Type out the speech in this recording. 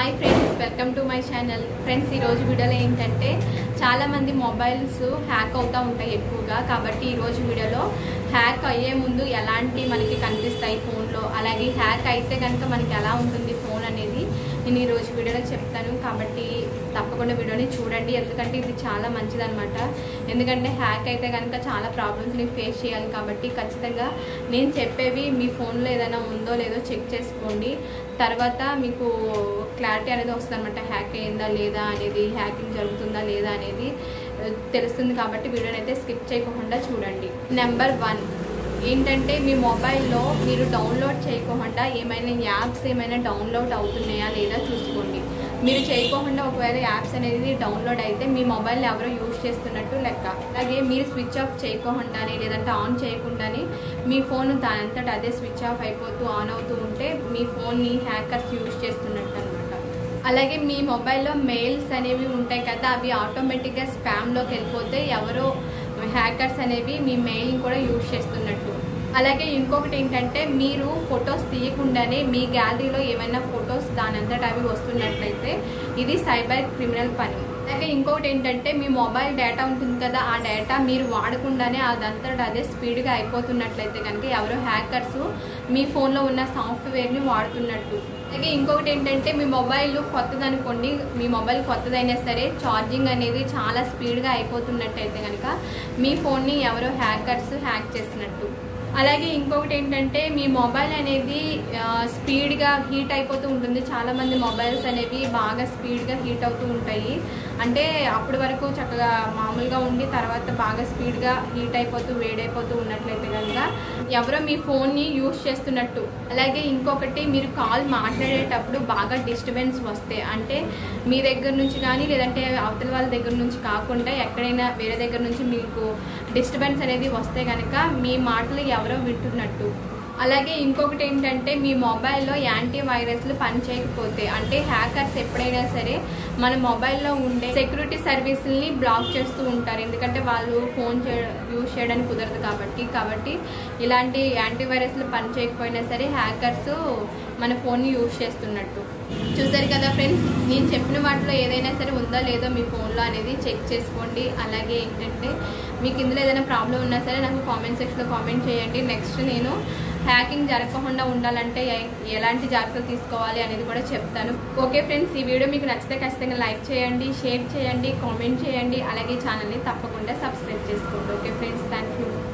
hi friends welcome to my channel friends ఈరోజు వీడియోలో ఏంటంటే చాలామంది మొబైల్స్ హ్యాక్ అవుతూ ఉంటాయి ఎక్కువగా కాబట్టి ఈరోజు వీడియోలో హ్యాక్ అయ్యే ముందు ఎలాంటి మనకి కనిపిస్తాయి ఫోన్లో అలాగే హ్యాక్ అయితే కనుక మనకి ఎలా ఉంటుంది ఫోన్ అనేది నేను ఈరోజు వీడియోలో చెప్తాను కాబట్టి తప్పకుండా వీడియోని చూడండి ఎందుకంటే ఇది చాలా మంచిదన్నమాట ఎందుకంటే హ్యాక్ అయితే కనుక చాలా ప్రాబ్లమ్స్ని ఫేస్ చేయాలి కాబట్టి ఖచ్చితంగా నేను చెప్పేవి మీ ఫోన్లో ఏదైనా ఉందో లేదో చెక్ చేసుకోండి తర్వాత మీకు క్లారిటీ అనేది వస్తుంది అనమాట హ్యాక్ అయిందా లేదా అనేది హ్యాకింగ్ జరుగుతుందా లేదా అనేది ఆ, తెలుస్తుంది కాబట్టి వీడియోని అయితే స్కిప్ చేయకుండా చూడండి నెంబర్ వన్ ఏంటంటే మీ మొబైల్లో మీరు డౌన్లోడ్ చేయకుండా ఏమైనా యాప్స్ ఏమైనా డౌన్లోడ్ అవుతున్నాయా లేదా చూసుకోండి మీరు చేయకోకుండా ఒకవేళ యాప్స్ అనేది డౌన్లోడ్ అయితే మీ మొబైల్ని ఎవరో యూజ్ చేస్తున్నట్టు లెక్క అలాగే మీరు స్విచ్ ఆఫ్ చేయకుండానే లేదంటే ఆన్ చేయకుండానే మీ ఫోన్ దానంతట అదే స్విచ్ ఆఫ్ అయిపోతూ ఆన్ అవుతూ ఉంటే మీ ఫోన్ని హ్యాకర్స్ యూజ్ చేస్తున్నట్టు అనమాట అలాగే మీ మొబైల్లో మెయిల్స్ అనేవి ఉంటాయి కదా అవి ఆటోమేటిక్గా స్పామ్లోకి వెళ్ళిపోతే ఎవరో హ్యాకర్స్ అనేవి మీ మెయిల్ని కూడా యూజ్ చేస్తున్నట్టు అలాగే ఇంకొకటి ఏంటంటే మీరు ఫొటోస్ తీయకుండానే మీ గ్యాలరీలో ఏమైనా ఫొటోస్ దాని అంతటా అవి వస్తున్నట్లయితే ఇది సైబర్ క్రిమినల్ పని అలాగే ఇంకొకటి ఏంటంటే మీ మొబైల్ డేటా ఉంటుంది కదా ఆ డేటా మీరు వాడకుండానే అదంతటా అదే స్పీడ్గా అయిపోతున్నట్లయితే కనుక ఎవరో హ్యాకర్స్ మీ ఫోన్లో ఉన్న సాఫ్ట్వేర్ని వాడుతున్నట్టు అలాగే ఇంకొకటి ఏంటంటే మీ మొబైల్ కొత్తది అనుకోండి మీ మొబైల్ కొత్తదైనా సరే ఛార్జింగ్ అనేది చాలా స్పీడ్గా అయిపోతున్నట్టయితే కనుక మీ ఫోన్ని ఎవరో హ్యాకర్స్ హ్యాక్ చేసినట్టు అలాగే ఇంకొకటి ఏంటంటే మీ మొబైల్ అనేది ఆ, స్పీడ్గా హీట్ అయిపోతూ ఉంటుంది చాలామంది మొబైల్స్ అనేవి బాగా స్పీడ్గా హీట్ అవుతూ ఉంటాయి అంటే అప్పటి వరకు చక్కగా మామూలుగా ఉండి తర్వాత బాగా స్పీడ్గా హీట్ అయిపోతూ వేడైపోతూ ఉన్నట్లయితే కనుక ఎవరో మీ ఫోన్ని యూస్ చేస్తున్నట్టు అలాగే ఇంకొకటి మీరు కాల్ మాట్లాడేటప్పుడు బాగా డిస్టర్బెన్స్ వస్తే అంటే మీ దగ్గర నుంచి కానీ లేదంటే అవతల వాళ్ళ దగ్గర నుంచి కాకుండా ఎక్కడైనా వేరే దగ్గర నుంచి మీకు డిస్టర్బెన్స్ అనేది వస్తే కనుక మీ మాటలు ఎవరో వింటున్నట్టు అలాగే ఇంకొకటి ఏంటంటే మీ మొబైల్లో యాంటీ వైరస్లు పనిచేయకపోతే అంటే హ్యాకర్స్ ఎప్పుడైనా సరే మన మొబైల్లో ఉండే సెక్యూరిటీ సర్వీసుల్ని బ్లాక్ చేస్తూ ఉంటారు ఎందుకంటే వాళ్ళు ఫోన్ చే యూజ్ చేయడానికి కుదరదు కాబట్టి కాబట్టి ఇలాంటి యాంటీ వైరస్లు పనిచేయకపోయినా సరే హ్యాకర్స్ మన ఫోన్ని యూజ్ చేస్తున్నట్టు చూసారు కదా ఫ్రెండ్స్ నేను చెప్పిన వాటిలో ఏదైనా సరే ఉందా లేదో మీ ఫోన్లో అనేది చెక్ చేసుకోండి అలాగే ఏంటంటే మీకు ఇందులో ఏదైనా ప్రాబ్లం ఉన్నా సరే నాకు కామెంట్ సెక్షన్లో కామెంట్ చేయండి నెక్స్ట్ నేను హ్యాకింగ్ జరగకుండా ఉండాలంటే ఎ- ఎలాంటి జాగ్రత్తలు తీసుకోవాలి అనేది కూడా చెప్తాను ఓకే ఫ్రెండ్స్ ఈ వీడియో మీకు నచ్చితే ఖచ్చితంగా లైక్ చేయండి షేర్ చేయండి కామెంట్ చేయండి అలాగే ఛానల్ని తప్పకుండా సబ్స్క్రైబ్ చేసుకోండి ఓకే ఫ్రెండ్స్ థ్యాంక్ యూ